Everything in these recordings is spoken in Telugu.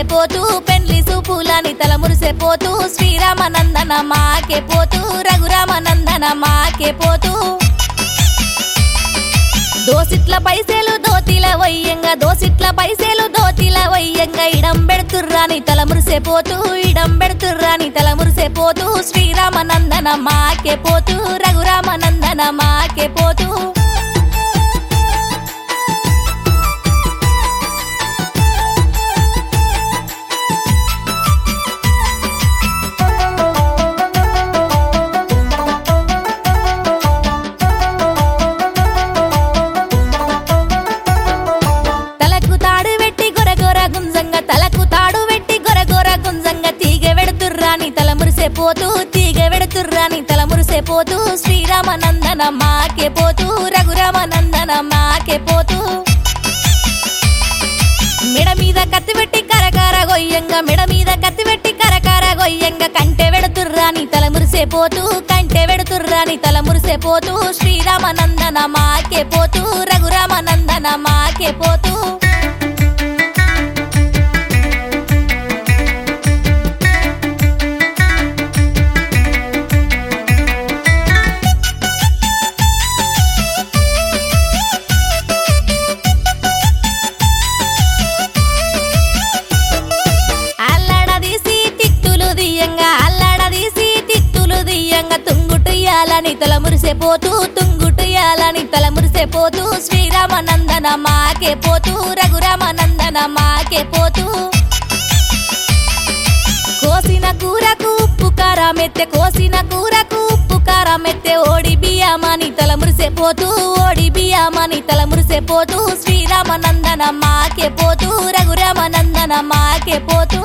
పోతూ పెండ్లి సూపులని తల మురిసెపోతూ శ్రీరామనందన మాకే పోతూ రఘురామనందన మాకే పోతూ దోసిట్ల పైసలు దోతిల వయ్యంగా దోసిట్ల పైసలు దోతిల వయ్యంగా ఇడం పెడుతుర్రాని తల మురిసెపోతూ ఇడం పెడుతుర్రాని తల మురిసెపోతూ శ్రీరామనందన మాకే పోతూ రఘురామనందన మాకే పోతూ తలకు తాడు పెట్టి గొరగొర గుంజంగ తలకు తాడు పెట్టి గొరగొర గుంజంగ తీగ వెడుతుర్రాని తల మురిసెపోతూ తీగ వెడుతుర్రాని తల మురిసెపోతూ శ్రీరామనందన మాకే పోతూ రఘురామనందన మాకే పోతూ మెడ మీద కత్తి పెట్టి కరకార గొయ్యంగా మెడ మీద కత్తి పెట్టి కరకార గొయ్యంగా కంటె వెడుతుర్రాని తల మురిసెపోతూ కంటె వెడుతుర్రాని తల మురిసెపోతూ శ్రీరామనందన మాకే పోతూ రఘురామనందన మాకే పోతూ అల్లడదీసి తిత్తులు దియ్యంగా అల్లడదీసి తిత్తులు దియ్యంగా తుంగుటుయ్యాలని తల మురిసెపోతూ తుంగుటుయ్యాలని తల మురిసెపోతూ శ్రీరామనందన మాకే పోతూ రఘురామనందన మాకే పోతూ కోసిన కూరకు ఉప్పు కారమెత్తె కోసిన కూరకు ఉప్పు కారమెత్తె ఓడి బియ్యమని తల మురిసెపోతూ ఓడి బియ్యమని తల మురిసెపోతూ శ్రీరామనందన మాకే పోతూ రఘురామనందన మాకే పోతూ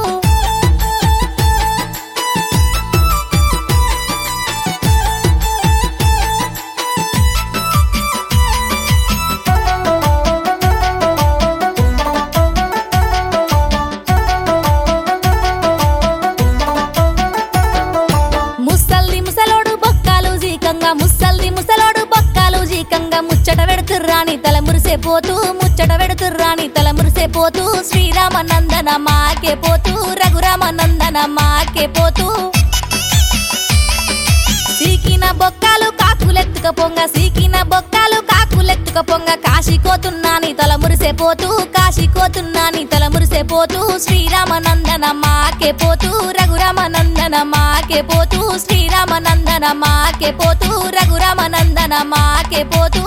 ముసల్ది ముసలోడు బొక్కాలు జీకంగా ముసల్ది ముసలోడు బొక్కాలు జీకంగా ముచ్చట పెడుతుర్రాని తల మురిసెపోతూ ముచ్చట పెడుతుర్రాని తల మురిసెపోతూ శ్రీరామనందన మాకే పోతూ రఘురామనందన మాకే పోతూ సీకిన బొక్కాలు కాకులెత్తుక పొంగ సీకిన బొక్కాలు కాకులెత్తుక పొంగ కాశీకోతున్నాని తల మురిసెపోతూ కాశీకోతున్నాని తల మురిసెపోతూ శ్రీరామనందన మాకే పోతూ రఘురామనందన మాకే పోతూ శ్రీరామనందన మాకే పోతూ రఘురామనందన మాకే పోతూ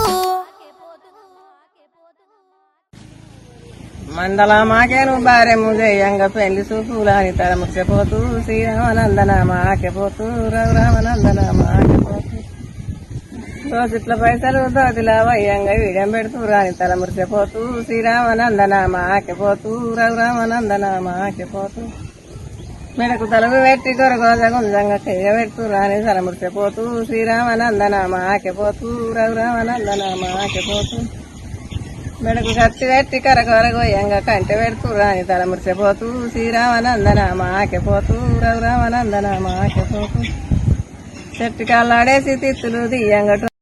మండల మాకేను బారె ముజయ్యంగ పెళ్లి చూపులాని తల ముచ్చపోతూ శ్రీరామనందన మాకెపోతూ రఘురామనందన మాకెపోతూ దోసిట్ల పైసలు దోతిలా వయ్యంగా వీడెం పెడుతూ రాని తల మురిసిపోతూ శ్రీరామనందన మాకెపోతూ రఘురామనందన మాకెపోతూ మెడకు తలుగు పెట్టి కొరగోజ గుంజంగా చెయ్య పెడుతూ రాని తల మురిసిపోతూ శ్రీరామనందన మాకెపోతూ రఘురామనందన మాకెపోతూ మెడకు కత్తి పెట్టి కరకొరగోయంగా కంటె పెడుతూ రాని తల మురిసిపోతూ శ్రీరామనందన మాకెపోతూ రఘురామనందన మాకెపోతూ చెట్టు కాళ్ళాడేసి తిత్తులు దియ్యంగటు